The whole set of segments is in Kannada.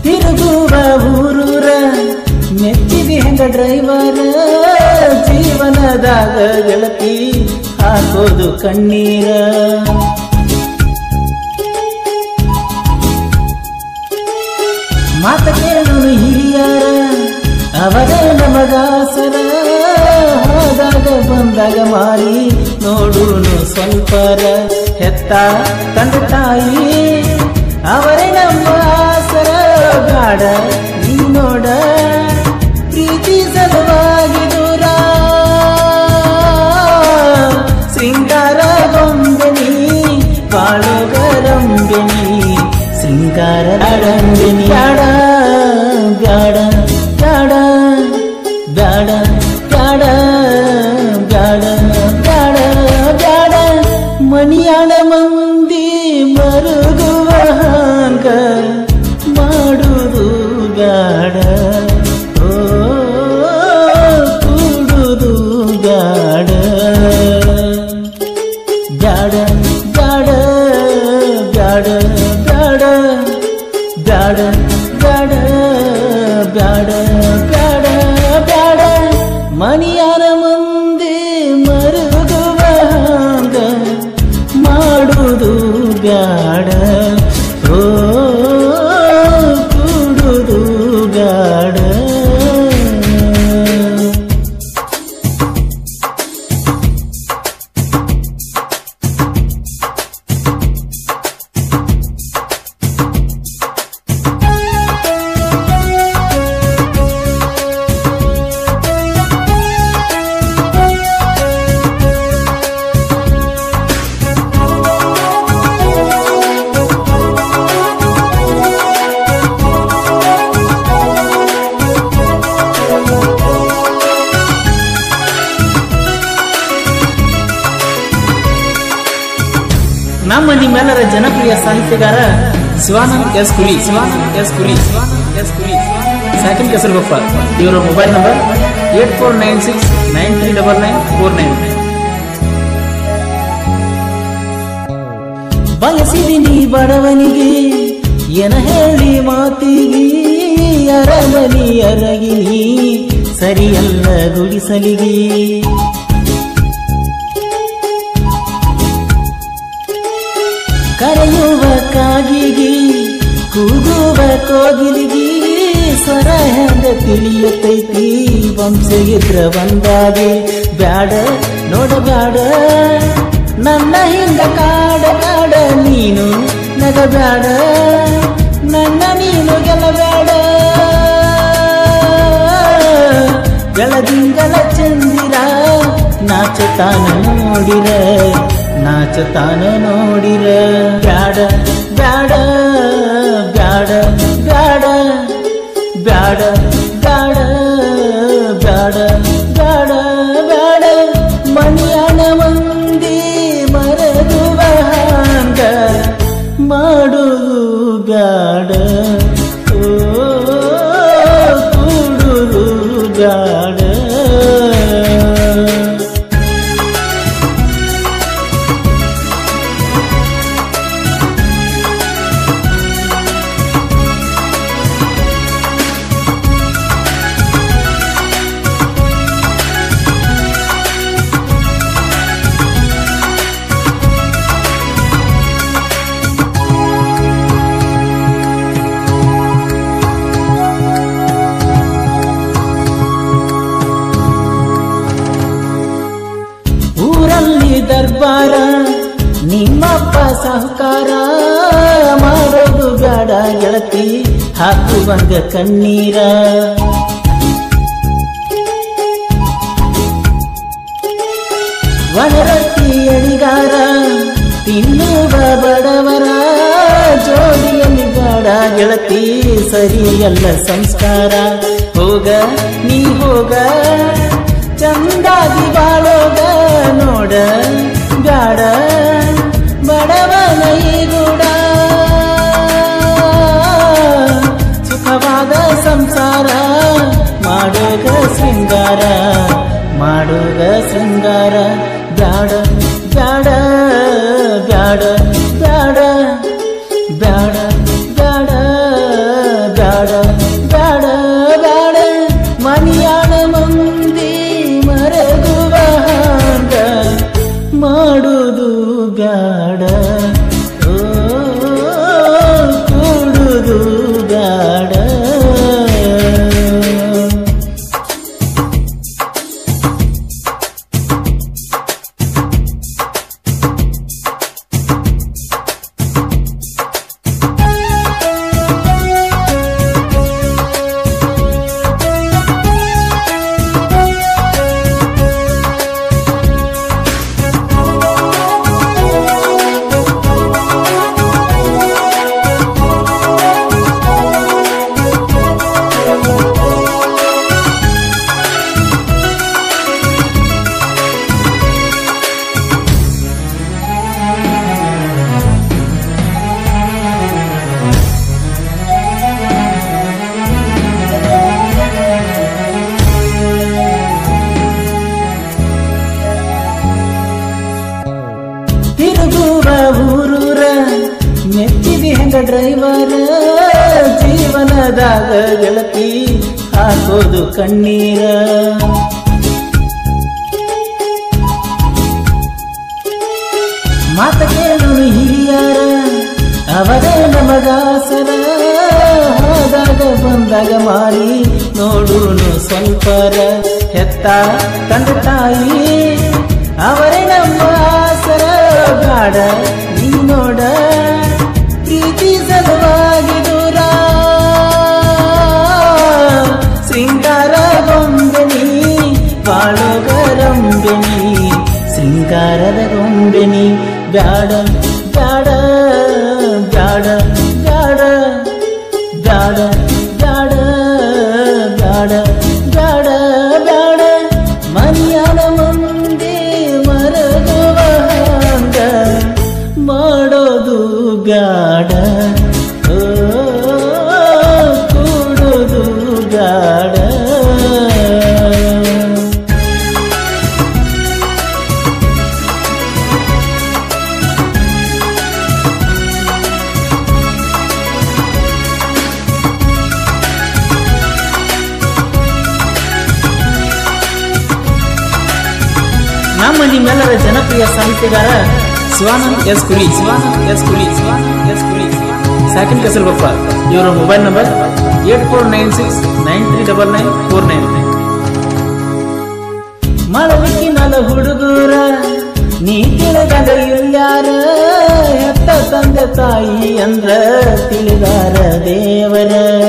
ತಿರುಗುವ ಊರೂರ ಮೆಚ್ಚಿದಿ ಹೆಂಗ ಡ್ರೈವರ ಜೀವನದಾಗ ಗೆಳತಿ ಹಾಕೋದು ಕಣ್ಣೀರ ಮಾತ ಕೇಳಲು ಹಿರಿಯರ ಅವರೇ ನಮಗಾಸರ ಹೋದಾಗ ಬಂದಾಗ ಮಾರಿ ನೋಡುನು ಸ್ವಲ್ಪರ ಹೆತ್ತ ತಂದೆ ತಾಯಿ ಅವರೇ ನಮ್ಮ ಆಸರ ಗಾಡ ನೀ ನೋಡ ಪ್ರೀತಿ ಸಲುವಾಗಿ ದೂರ ಶೃಂಗಾರ ಗೊಂಬೆನಿ ಬಾಳುಗರಂಬೆನಿ ಶೃಂಗಾರ ಅಡಂಬೆನಿ ಬ್ಯಾಡ ಬ್ಯಾಡ ಬ್ಯಾಡ ಬ್ಯಾಡ ಬ್ಯಾಡ ಬ್ಯಾಡ ಬ್ಯಾಡ ಬ್ಯಾಡ ಮನಿಯಾಳ ಮಂದಿ ಮರುಗುವ ಹಾಂಗ ಮಾಡುವುದು ಬ್ಯಾಡ ಓ ಕೂಡುದು ಬ್ಯಾಡ ಬ್ಯಾಡ ಬ್ಯಾಡ ಬ್ಯಾಡ ಬ್ಯಾಡ ಬ್ಯಾಡ ಬ್ಯಾಡ ಬ್ಯಾಡ ಬ್ಯಾಡ ಬ್ಯಾಡ ಮನಿಯಾರ ಮಂದಿ ಮರುಗುವ ಹಾಂಗ ಮಾಡುವುದು ಬ್ಯಾಡ ಓ ಕೂಡುದು ಬ್ಯಾಡ ನಮ್ಮ ನಿಮ್ಮೆಲ್ಲರ ಜನಪ್ರಿಯ ಸಾಹಿತ್ಯಗಾರ Shivanand S Kuli Shivanand S Kuli Shivanand S Kuli ಸಾಕಿನ್ ಕೆಸರುಗೊಪ್ಪ ಇವರ mobile number eight four nine six nine three double nine four nine ಬಯಸಿದಿನಿ ಬಡವನಿಗೆ ಎನ ಹೇಳಿ ಮಾತಿಗೆ ಅರಮನಿ ಅರಗಿನಿ ಸರಿಯಲ್ಲ ಗುಡಿಸಲಿಗೆ ಕರೆಯುವ ಕಾಗಿಗೆ ಕೂಗುವ ಕೋಗಿಲಿಗೆ ಸ್ವರ ಹೆಂಗ ತಿಳಿಯುತ್ತೈತಿ ವಂಶಗಿದ್ರ ಬಂದಾಗೆ ಬ್ಯಾಡ ನೋಡ ಬ್ಯಾಡ ನನ್ನ ಹಿಂದ ಕಾಡ ಕಾಡ ನೀನು ನಗ ಬ್ಯಾಡ ನನ್ನ ನೀನು ಗೆಲ್ಲಬೇಡ ಗಳದಿಂಗಲ ಚಂದಿರ ನಾಚತಾನ ನೋಡಿರ ನಾಚತಾನ ನೋಡಿರ ಬ್ಯಾಡ ಬ್ಯಾಡ ಬ್ಯಾಡ ಬ್ಯಾಡ ಬ್ಯಾಡ ಬ್ಯಾಡ ಬ್ಯಾಡ ಬ್ಯಾಡ ಬ್ಯಾಡ ಮನಿಯನ ಮಂದಿ ಮರಗುವ ಹಾಂಗ ಮಾಡುವುದು ಬ್ಯಾಡ ಓ ಕೂಡುವುದು ಬ್ಯಾಡ ಊರಲ್ಲಿ ದರ್ಬಾರ ನಿಮ್ಮಪ್ಪ ಸಹಕಾರ ಮಾಡೋದು ಬೇಡ ಗೆಳತಿ ಹಾಕುವಂಗ ಕಣ್ಣೀರ ವನರತಿ ಅಡಿಗಾರ ತಿನ್ನುವ ಬಡವರ ಜೋಡಿಯಲ್ಲಿ ಬೇಡ ಗೆಳತಿ ಸರಿಯಲ್ಲ ಸಂಸ್ಕಾರ ಹೋಗ ನೀ ಹೋಗ ಚಂದಾಗಿ ಬಾಳೋಗ ನೋಡ ಬ್ಯಾಡ ಬಡವನ ಈ ಗೂಡ ಸುಖವಾದ ಸಂಸಾರ ಮಾಡೋಗ ಶೃಂಗಾರ ಮಾಡೋಗ ಶೃಂಗಾರ ಬ್ಯಾಡ ಬ್ಯಾಡ ಬ್ಯಾಡ ಬ್ಯಾಡ ಬ್ಯಾಡ ಬ್ಯಾಡ ಬ್ಯಾಡ ಬ್ಯಾಡ ಬ್ಯಾಡ ಬ್ಯಾಡ ಮನಿಯಾನ ಮಂದಿ ಮರಗುವ ಹಾಂಗ ಮಾಡುದು ಬ್ಯಾಡ ಓ ಕೂಡುದು ಬ್ಯಾಡ ತಿರುಗುವ ಊರೂರ ಮೆಚ್ಚಿದಿ ಹೆಂಗ ಡ್ರೈವರ ಜೀವನದಾಗ ಗೆಳತಿ ಹಾಕೋದು ಕಣ್ಣೀರ ಮಾತ ಕೇಳೋನು ಹಿರಿಯರ ಅವರೇ ನಮಗಾಸರ ಹೋದಾಗ ಬಂದಾಗ ಮಾರಿ ನೋಡುನು ಸ್ವಲ್ಪರ ಹೆತ್ತ ತಂದೆ ತಾಯಿ ಅವರೇ ನಮ್ಮ ಆಸರ ಗಾಡ ನೀ ನೋಡ ಪ್ರೀತಿ ಸಲುವಾಗಿ ದೂರ ಸಿಂಗಾರ ಗೊಂಬೆನಿ ಬಾಳೋ ಗರಂಬೆನಿ ಸಿಂಗಾರದ ಗೊಂಬೆನಿ ಬ್ಯಾಡ ಬ್ಯಾಡ ಬ್ಯಾಡ ಬ್ಯಾಡ ಬ್ಯಾಡ ಬ್ಯಾಡ ಬ್ಯಾಡ ಬ್ಯಾಡ ಬ್ಯಾಡ ಮನಿಯನ ಮುಂದೆ ಮರಗುವ ಹಾಂಗ ಮಾಡೋದು ಬ್ಯಾಡ ಓ ಕೂಡೋದು ಬ್ಯಾಡ ನಮ್ಮ ನಿಮ್ಮೆಲ್ಲರ ಜನಪ್ರಿಯ ಸಾಹಿತ್ಯಗಾರ ಶಿವಾನಂದ್ ಎಸ್ ಕುರಿ ಶಿವಾನಂದ್ ಎಸ್ ಕುರಿ ಶಿವಾನಂದ್ ಎಸ್ ಕುರಿ ಸಾಕಿನ ಕೆಸರುಗೊಪ್ಪ ಇವರ mobile number eight four nine six nine three double nine four nine ಮಳವಿಕ್ಕಿನಲ ಹುಡುಗರ ನೀ ತಿಳಿದಾಗ ಇಲ್ಯಾರ ಹೆತ್ತ ತಂದೆ ತಾಯಿ ಅಂದ್ರ ತಿಳಿದಾರ ದೇವರ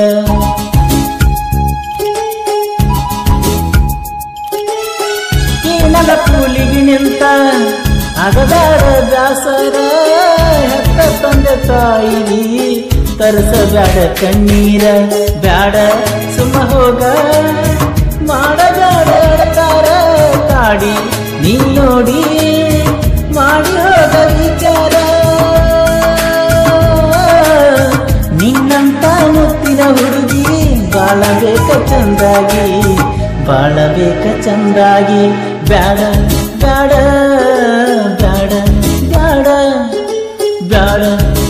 ಕೀನಲ ಕೂಲಿಗೆ ನಿಂತ ಅಗದಾರ ದಾಸರ ಹೆತ್ತ ತಂದೆ ತಾಯಿ ತರಸ ಬ್ಯಾಡ ಕಣ್ಣೀರ ಬ್ಯಾಡ ಸುಮ್ಮ ಹೋಗ ಮಾಡಬ್ಯಾಡ ತಾರ ಕಾಡಿ ನೀ ನೋಡಿ ಮಾಡಿ ಹೋಗ ವಿಚಾರ ನಿನ್ನಂತ ಮುತ್ತಿನ ಹುಡುಗಿ ಬಾಳಬೇಕ ಚಂದಾಗಿ ಬಾಳಬೇಕ ಚಂದಾಗಿ ಬ್ಯಾಡ ಬ್ಯಾಡ ಬ್ಯಾಡ ಬ್ಯಾಡ ಬ್ಯಾಡ